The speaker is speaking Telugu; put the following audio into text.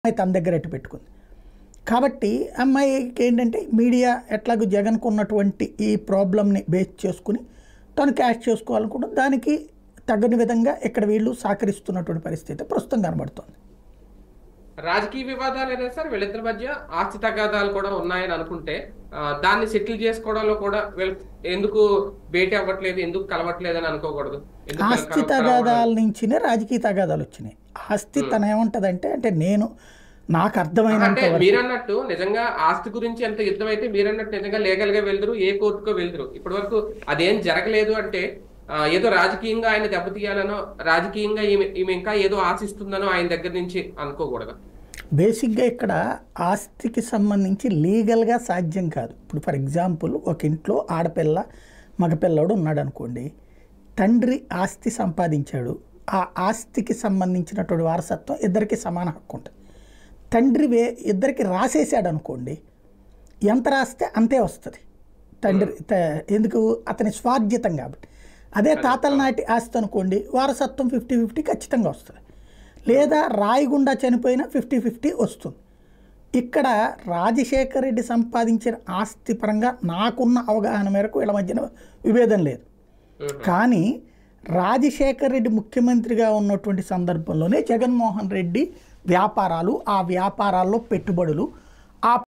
అమ్మాయి తన దగ్గర ఎట్టు పెట్టుకుంది కాబట్టి అమ్మాయికి ఏంటంటే మీడియా ఎట్లాగో జగన్కు ఉన్నటువంటి ఈ ప్రాబ్లమ్ని బేస్ చేసుకుని తను క్యాష్ చేసుకోవాలనుకుంటే దానికి తగ్గని విధంగా ఇక్కడ వీళ్ళు సహకరిస్తున్నటువంటి పరిస్థితి ప్రస్తుతం కనబడుతోంది రాజకీయ వివాదాలు ఏదైనా సార్ వీళ్ళిద్దరి మధ్య ఆస్తి తగాదాలు కూడా ఉన్నాయని అనుకుంటే ఆ, దాన్ని సెటిల్ చేసుకోవడంలో కూడా వీళ్ళు ఎందుకు భేటీ అవ్వట్లేదు ఎందుకు కలవట్లేదు అని అనుకోకూడదు ఎందుకు కల- ఆస్తి కల- తగాదాల నుంచినే రాజకీయ తగాదాలు వచ్చినాయి ఆస్తి తన ఏమంటదంటే అంటే నేను నాకు అర్థమైనంత అంటే వరకు మీరన్నట్టు నిజంగా ఆస్తి గురించి ఎంత యుద్ధం అయితే మీరన్నట్టు నిజంగా లీగల్ గా వెళ్దరు ఏ కోర్టుకో వెళ్దరు ఇప్పటి వరకు అదేం జరగలేదు అంటే ఆ, ఏదో రాజకీయంగా ఆయన దెబ్బతీయాలనో రాజకీయంగా ఈమె ఈమె ఇంకా ఏదో ఆశిస్తుందనో ఆయన దగ్గర నుంచి అనుకోకూడదు బేసిక్గా ఇక్కడ ఆస్తికి సంబంధించి లీగల్గా సాధ్యం కాదు ఇప్పుడు ఫర్ ఎగ్జాంపుల్ ఒక ఇంట్లో ఆడపిల్ల మగపిల్లడు ఉన్నాడు అనుకోండి తండ్రి ఆస్తి సంపాదించాడు ఆ ఆస్తికి సంబంధించినటువంటి వారసత్వం ఇద్దరికి సమాన హక్కు ఉంటుంది తండ్రి వే ఇద్దరికి రాసేసాడు అనుకోండి ఎంత రాస్తే అంతే వస్తుంది తండ్రి త- ఎందుకు అతని స్వార్జితం కాబట్టి అదే తాతల నాటి ఆస్తి అనుకోండి వారసత్వం ఫిఫ్టీ ఫిఫ్టీ ఖచ్చితంగా వస్తుంది లేదా రాయిగుండా చనిపోయినా ఫిఫ్టీ ఫిఫ్టీ వస్తుంది ఇక్కడ రాజశేఖర రెడ్డి సంపాదించిన ఆస్తి పరంగా నాకున్న అవగాహన మేరకు వీళ్ళ మధ్యన విభేదం లేదు కానీ రాజశేఖర రెడ్డి ముఖ్యమంత్రిగా ఉన్నటువంటి సందర్భంలోనే జగన్మోహన్ రెడ్డి వ్యాపారాలు ఆ వ్యాపారాల్లో పెట్టుబడులు ఆ